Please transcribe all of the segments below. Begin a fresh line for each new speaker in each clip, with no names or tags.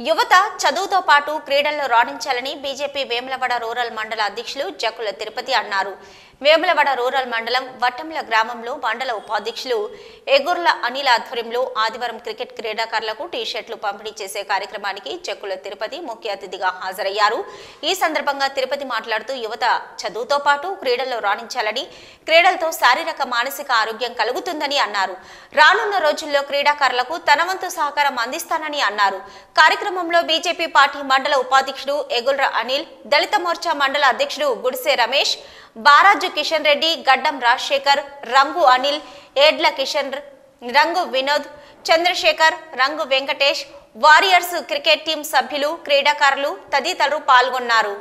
యువత చదువుతో పాటు క్రీడల్లో రాణించాలని బీజేపీ వేములవాడ రూరల్ మండల అధ్యక్షులు జక్కుల తిరుపతి అన్నారు వేములవాడ రూరల్ మండలం వట్టంల గ్రామంలో మండల ఉపాధ్యక్షులు ఎగుర్ల అనిల్ ఆధ్వర్యంలో ఆదివారం క్రికెట్ క్రీడాకారులకు టీషర్ట్లు పంపిణీ చేసే కార్యక్రమానికి జక్కుల తిరుపతి ముఖ్య అతిథిగా హాజరయ్యారు ఈ సందర్భంగా తిరుపతి మాట్లాడుతూ యువత చదువుతో పాటు క్రీడల్లో రాణించాలని క్రీడలతో శారీరక మానసిక ఆరోగ్యం కలుగుతుందని అన్నారు రానున్న రోజుల్లో క్రీడాకారులకు తన వంతు సహకారం అందిస్తానని అన్నారు కార్యక్రమంలో బీజేపీ పార్టీ మండల ఉపాధ్యక్షుడు ఎగుల్ర అనిల్ దళిత మోర్చా మండల అధ్యక్షుడు గుడిసే రమేష్ బారాజు కిషన్ రెడ్డి గడ్డం రాజశేఖర్ రంగు అనిల్ ఏడ్ల కిషన్ రంగు వినోద్ చంద్రశేఖర్ రంగు వెంకటేష్ వారియర్స్ క్రికెట్ టీం సభ్యులు క్రీడాకారులు తదితరులు పాల్గొన్నారు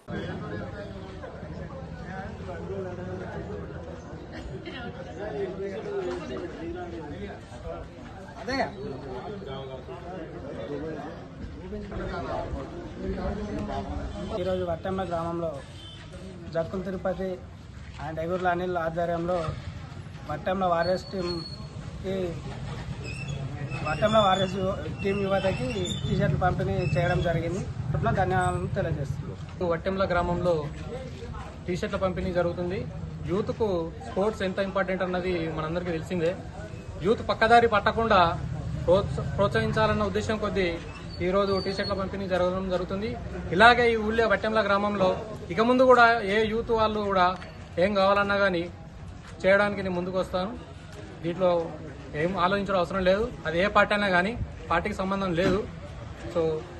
ఈరోజు వట్టెమ్మ గ్రామంలో జక్కుల తిరుపతి అండ్ ఎగుర్ల అనిల్ ఆధ్వర్యంలో వట్టెమ్మ వారియర్స్ టీంకి వట్టెమ్మ వారియర్స్ యు- టీం యువతకి టీషర్ట్లు పంపిణీ చేయడం జరిగింది ఇట్లా ధన్యవాదాలు తెలియజేస్తున్నాను
వట్టెంల గ్రామంలో టీషర్ట్ల పంపిణీ జరుగుతుంది యూత్కు స్పోర్ట్స్ ఎంత ఇంపార్టెంట్ అన్నది మనందరికీ తెలిసిందే యూత్ పక్కదారి పట్టకుండా ప్రోత్స- ప్రోత్సహించాలన్న ఉద్దేశం కొద్దీ ఈ రోజు టీషర్ట్ల పంపిణీ జరగడం జరుగుతుంది ఇలాగే ఈ ఊళ్ళో వట్టెంల గ్రామంలో ఇక ముందు కూడా ఏ యూత్ వాళ్ళు కూడా ఏం కావాలన్నా కానీ చేయడానికి నేను ముందుకు వస్తాను దీంట్లో ఏం ఆలోచించడం అవసరం లేదు అది ఏ పార్టీ అయినా కానీ పార్టీకి సంబంధం లేదు సో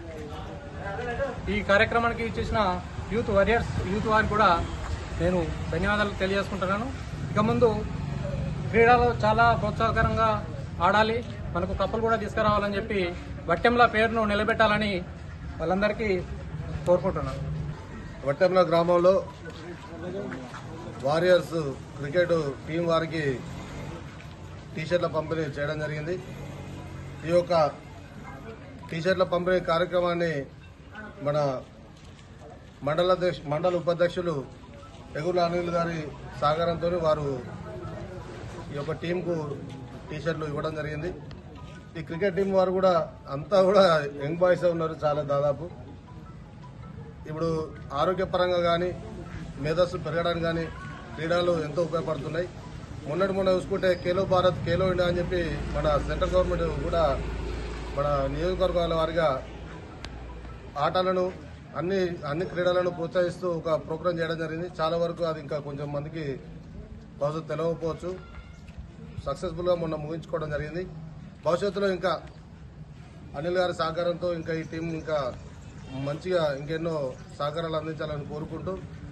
ఈ కార్యక్రమానికి చేసిన యూత్ వారియర్స్ యూత్ వారికి కూడా నేను ధన్యవాదాలు తెలియజేసుకుంటున్నాను ఇక ముందు క్రీడలో చాలా ప్రోత్సాహకరంగా ఆడాలి మనకు కప్పులు కూడా తీసుకురావాలని చెప్పి వట్టెంల పేరును నిలబెట్టాలని వాళ్ళందరికీ కోరుకుంటున్నాను
వట్టెంల గ్రామంలో వారియర్స్ క్రికెట్ టీం వారికి టీషర్ట్ల పంపిణీ చేయడం జరిగింది ఈ యొక్క టీషర్ట్ల పంపిణీ కార్యక్రమాన్ని మన మండల అధ్యక్ష మండల ఉపాధ్యక్షులు ఎగుల అనిల్ గారి సహకారంతో వారు ఈ యొక్క టీంకు టీషర్ట్లు ఇవ్వడం జరిగింది ఈ క్రికెట్ టీం వారు కూడా అంతా కూడా యంగ్ బాయ్స్ ఉన్నారు చాలా దాదాపు ఇప్పుడు ఆరోగ్యపరంగా కానీ మేధస్సు పెరగడానికి కానీ క్రీడలు ఎంతో ఉపయోగపడుతున్నాయి మొన్నటి మొన్న చూసుకుంటే ఖేలో భారత్ ఖేలో ఇండియా అని చెప్పి మన సెంట్రల్ గవర్నమెంట్ కూడా మన నియోజకవర్గాల వారిగా ఆటలను అన్ని అన్ని క్రీడలను ప్రోత్సహిస్తూ ఒక ప్రోగ్రాం చేయడం జరిగింది చాలా వరకు అది ఇంకా కొంచెం మందికి బహుశా తెలియకపోవచ్చు సక్సెస్ఫుల్గా మొన్న ముగించుకోవడం జరిగింది భవిష్యత్తులో ఇంకా అనిల్ గారి సహకారంతో ఇంకా ఈ టీం ఇంకా మంచిగా ఇంకెన్నో సహకారాలు అందించాలని కోరుకుంటూ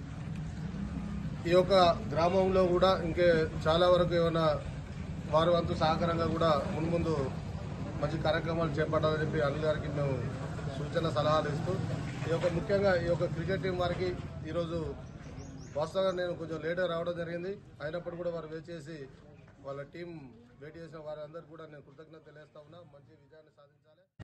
ఈ యొక్క గ్రామంలో కూడా ఇంకే చాలా వరకు ఏమైనా వారి వంతు సహకారంగా కూడా మున్ముందు మంచి కార్యక్రమాలు చేపట్టాలని చెప్పి అనిల్ గారికి మేము సూచన సలహాలు ఇస్తూ ఈ యొక్క ముఖ్యంగా ఈ యొక్క క్రికెట్ టీం వారికి ఈరోజు వాస్తవంగా నేను కొంచెం లేట్గా రావడం జరిగింది అయినప్పుడు కూడా వారు వెయిట్ చేసి వాళ్ళ టీం వెయిట్ చేసిన వారందరికీ కూడా నేను కృతజ్ఞత తెలియజేస్తా ఉన్నా మంచి విజయాన్ని సాధించాలి